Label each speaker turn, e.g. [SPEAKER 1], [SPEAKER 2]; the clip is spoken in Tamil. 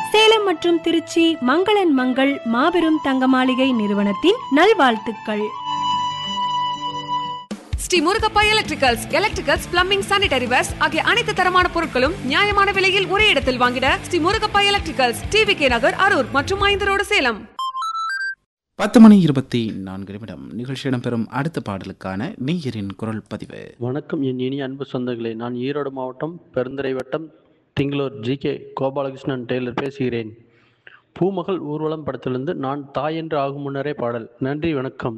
[SPEAKER 1] சேலம் மற்றும் திருச்சி மங்களன் மங்கள் மாபெரும் தங்க மாளிகை நிறுவனத்தின் நல்வாழ்த்துக்கள்
[SPEAKER 2] Sri Murugappa electricals electricals plumbing sanitary wares ஆகிய அனைத்து தரமான பொருட்களும் நியாயமான விலையில் ஒரே இடத்தில் வாங்கிட Sri Murugappa electricals TV K Nagar Arur மற்றும் ஐந்தரோடு சேலம்
[SPEAKER 3] பத்து மணி இருபத்தி நான்கு நிமிடம் நிகழ்ச்சி இடம்பெறும் அடுத்த பாடலுக்கான நேயரின் குரல் பதிவு
[SPEAKER 4] வணக்கம் என் இனிய அன்பு சொந்தங்களே நான் ஈரோடு மாவட்டம் பெருந்துறை வட்டம் Thingalur G K Gopalakrishnan tailor பேசுகிறேன் பூமகள் ஊர்வலம் படத்திலிருந்து நான் தாய் என்று ஆகும் முன்னரே பாடல் நன்றி வணக்கம்